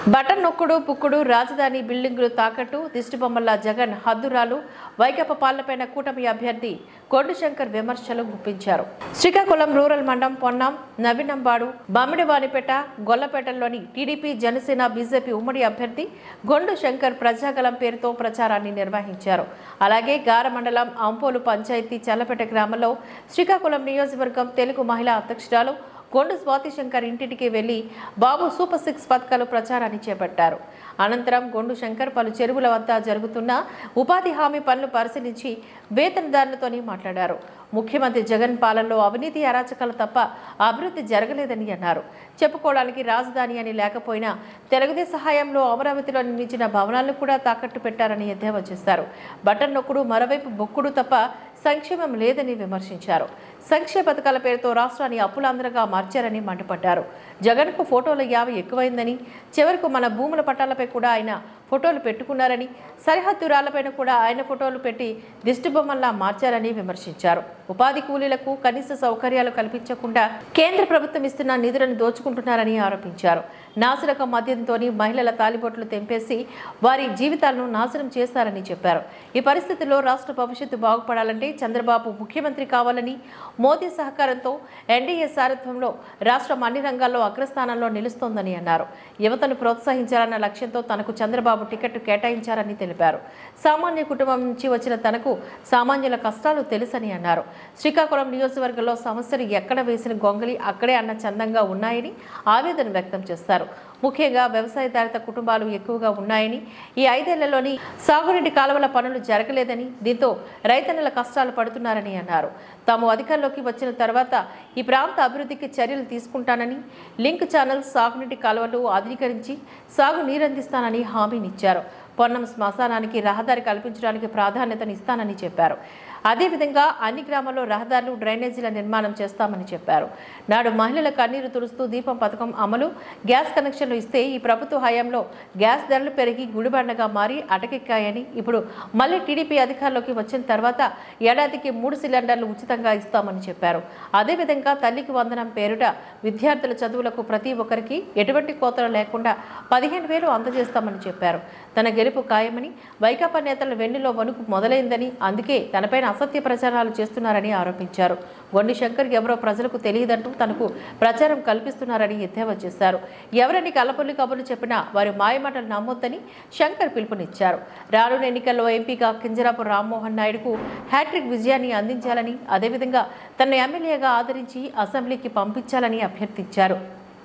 button నొక్కుడు పుక్కుడు రాజధాని బిల్డింగులు తాకట్టు దిష్టిబొమ్మల జగన్ హద్దురాలు వైకప్ప పాలనపైన కూటమి అభ్యర్థి కొండు శంకర్ విమర్శలు గుప్పించారు శ్రీకాకుళం రూరల్ మండలం పొన్నం నవీనంబాడు బామిడివానిపేట గొల్లపేటలోని టీడీపీ జనసేన బీజేపీ ఉమ్మడి అభ్యర్థి గొండు శంకర్ ప్రజాగలం పేరుతో ప్రచారాన్ని నిర్వహించారు అలాగే గార మండలం అంపోలు పంచాయతీ చల్లపేట గ్రామంలో శ్రీకాకుళం నియోజకవర్గం తెలుగు మహిళా అధ్యక్షురాలు కొండు స్వాతి శంకర్ ఇంటింటికి వెళ్లి బాబు సూపర్ సిక్స్ పథకాలు ప్రచారాన్ని చేపట్టారు అనంతరం గొండు శంకర్ పలు చెరువుల వద్ద జరుగుతున్న ఉపాధి హామీ పనులు పరిశీలించి వేతనదారులతోని మాట్లాడారు ముఖ్యమంత్రి జగన్ పాలనలో అవినీతి అరాచకాలు తప్ప అభివృద్ధి జరగలేదని అన్నారు చెప్పుకోవడానికి రాజధాని అని లేకపోయినా తెలుగుదేశం సహాయంలో అమరావతిలో నిర్మించిన భవనాలను కూడా తాకట్టు పెట్టారని ఎద్దేవా చేశారు బటన్ నొక్కుడు మరోవైపు బొక్కుడు తప్ప సంక్షేమం లేదని విమర్శించారు సంక్షేమ పథకాల పేరుతో రాష్ట్రాన్ని అప్పులాంధ్రగా మార్చారని మండిపడ్డారు జగన్కు ఫోటోల యావ ఎక్కువైందని చివరకు మన భూముల పట్టాలపై కూడా ఆయన ఫోటోలు పెట్టుకున్నారని సరిహద్దు రాళ్లపైన కూడా ఆయన ఫోటోలు పెట్టి దిష్టిబొమ్మల్లా మార్చారని విమర్శించారు ఉపాధి కూలీలకు కనీస సౌకర్యాలు కల్పించకుండా కేంద్ర ప్రభుత్వం ఇస్తున్న నిధులను దోచుకుంటున్నారని ఆరోపించారు నాసిరకం మద్యంతోని మహిళల తాలిబొట్లు తెంపేసి వారి జీవితాలను నాశనం చేశారని చెప్పారు ఈ పరిస్థితుల్లో రాష్ట్ర భవిష్యత్తు బాగుపడాలంటే చంద్రబాబు ముఖ్యమంత్రి కావాలని మోదీ సహకారంతో ఎన్డీఏ సారథ్యంలో రాష్ట్రం అన్ని రంగాల్లో అగ్రస్థానంలో నిలుస్తోందని అన్నారు యువతను ప్రోత్సహించాలన్న లక్ష్యంతో తనకు చంద్రబాబు టికెట్ కేటాయించారని తెలిపారు సామాన్య కుటుంబం నుంచి వచ్చిన తనకు సామాన్యుల కష్టాలు తెలుసని అన్నారు శ్రీకాకుళం నియోజకవర్గంలో సమస్యలు ఎక్కడ వేసిన గొంగలి అక్కడే అన్న చందంగా ఉన్నాయని ఆవేదన వ్యక్తం చేస్తారు ముఖ్యంగా వ్యవసాయదారిత కుటుంబాలు ఎక్కువగా ఉన్నాయని ఈ ఐదేళ్లలోని సాగునీటి కాలువల పనులు జరగలేదని దీంతో రైతన్నల కష్టాలు పడుతున్నారని అన్నారు తాము అధికారంలోకి వచ్చిన తర్వాత ఈ ప్రాంత అభివృద్ధికి చర్యలు తీసుకుంటానని లింక్ ఛానల్ సాగునీటి కాలువలు ఆధునీకరించి సాగు నీరందిస్తానని హామీనిచ్చారు పొన్నం శ్మశానానికి రహదారి కల్పించడానికి ప్రాధాన్యతనిస్తానని చెప్పారు అదేవిధంగా అన్ని గ్రామాల్లో రహదారులు డ్రైనేజీల నిర్మాణం చేస్తామని చెప్పారు నాడు మహిళల కన్నీరు తుడుస్తూ దీపం పథకం అమలు గ్యాస్ కనెక్షన్లు ఇస్తే ఈ ప్రభుత్వ హయాంలో గ్యాస్ ధరలు పెరిగి గుడిబండగా మారి అటకెక్కాయని ఇప్పుడు మళ్ళీ టీడీపీ అధికారంలోకి వచ్చిన తర్వాత ఏడాదికి మూడు సిలిండర్లు ఉచితంగా ఇస్తామని చెప్పారు అదేవిధంగా తల్లికి వందనం పేరుట విద్యార్థుల చదువులకు ప్రతి ఒక్కరికి ఎటువంటి కోతలు లేకుండా పదిహేను వేలు అందజేస్తామని చెప్పారు తన గెలుపు ఖాయమని వైకాపా నేతల వెన్నులో వణుకు మొదలైందని అందుకే తనపైన అసత్య ప్రచారాలు చేస్తున్నారని ఆరోపించారు గొండి శంకర్ ఎవరో ప్రజలకు తెలియదంటూ తనకు ప్రచారం కల్పిస్తున్నారని ఎద్దేవా చేశారు ఎవరని కలపల్లి కబుర్లు చెప్పినా వారి మాయమాటలు నమ్మొద్దని శంకర్ పిలుపునిచ్చారు రానున్న ఎన్నికల్లో ఎంపీగా కింజరాపు రామ్మోహన్ నాయుడుకు హ్యాట్రిక్ విజయాన్ని అందించాలని అదేవిధంగా తన ఎమ్మెల్యేగా ఆదరించి అసెంబ్లీకి పంపించాలని అభ్యర్థించారు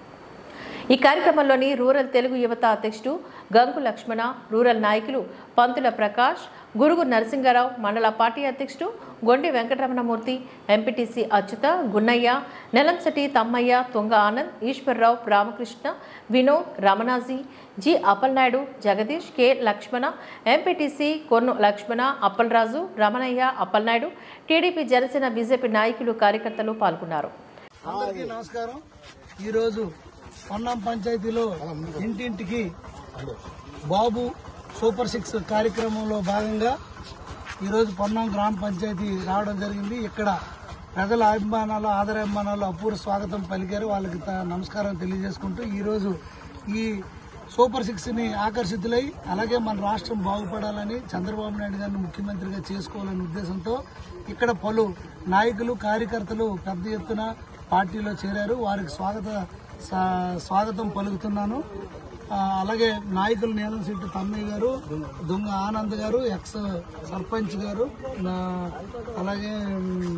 ఈ కార్యక్రమంలోని రూరల్ తెలుగు యువత అధ్యక్షుడు గంగు లక్ష్మణ రూరల్ నాయకులు పంతుల ప్రకాష్ గురుగు నరసింగారావు మండల పార్టీ అధ్యక్షుడు Gondi Venkataramanamurthy MPTC Achyuta Gunnayya Nelamsetti Tammayya Tunga Anand Eswararao Ramakrishna Vinod Ramanaji G Appalanaidu Jagadish K Lakshmana MPTC Konnu Lakshmana Appalaraju Ramanayya Appalanaidu TDP Janasena BJP నాయకులు కార్యకర్తలు పాల్గొన్నారు అందరికీ నమస్కారం ఈరోజు పొన్నం పంచాయతీలో ఇంటింటికి బాబు సూపర్ సిక్స్ కార్యక్రమంలో భాగంగా ఈరోజు పొన్నం గ్రామ పంచాయతీ రావడం జరిగింది ఇక్కడ ప్రజల అభిమానాలు ఆదరాభిమానాలు అపూర్వ స్వాగతం పలికారు వాళ్ళకి త- నమస్కారం తెలియజేసుకుంటూ ఈరోజు ఈ సూపర్ సిక్స్ ని ఆకర్షితులై అలాగే మన రాష్ట్రం బాగుపడాలని చంద్రబాబు నాయుడు గారిని ముఖ్యమంత్రిగా చేసుకోవాలనే ఉద్దేశంతో ఇక్కడ పలు నాయకులు కార్యకర్తలు పెద్ద ఎత్తున పార్టీలో చేరారు వారికి స్వాగత స్వా- స్వాగతం పలుకుతున్నాను ఆ, అలాగే నాయకులు నీలం శెట్టి తమ్మయ్య గారు దొంగ ఆనంద్ గారు ఎక్స్ సర్పంచ్ గారు నా- అలాగే ఉమ్,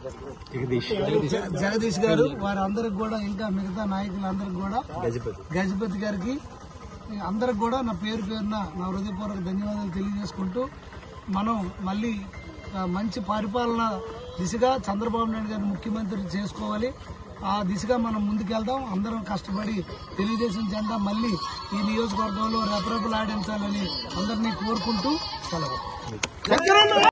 జ- జగదీష్ గారు వారందరికి కూడా ఇంకా మిగతా నాయకులందరికి కూడా గజపతి గారికి అందరికి కూడా నా పేరు పేరున నా హృదయపూర్వక ధన్యవాదాలు తెలియజేసుకుంటూ మనం మళ్ళీ ఆ, మంచి పరిపాలన దిశగా చంద్రబాబు నాయుడు గారిని ముఖ్యమంత్రి చేసుకోవాలి ఆ దిశగా మనం ముందుకెళ్దాం అందరం కష్టపడి తెలుగుదేశం జెండా మళ్ళీ ఈ నియోజకవర్గంలో రెపరెపలాడించాలని అందరినీ కోరుకుంటూ సెలవు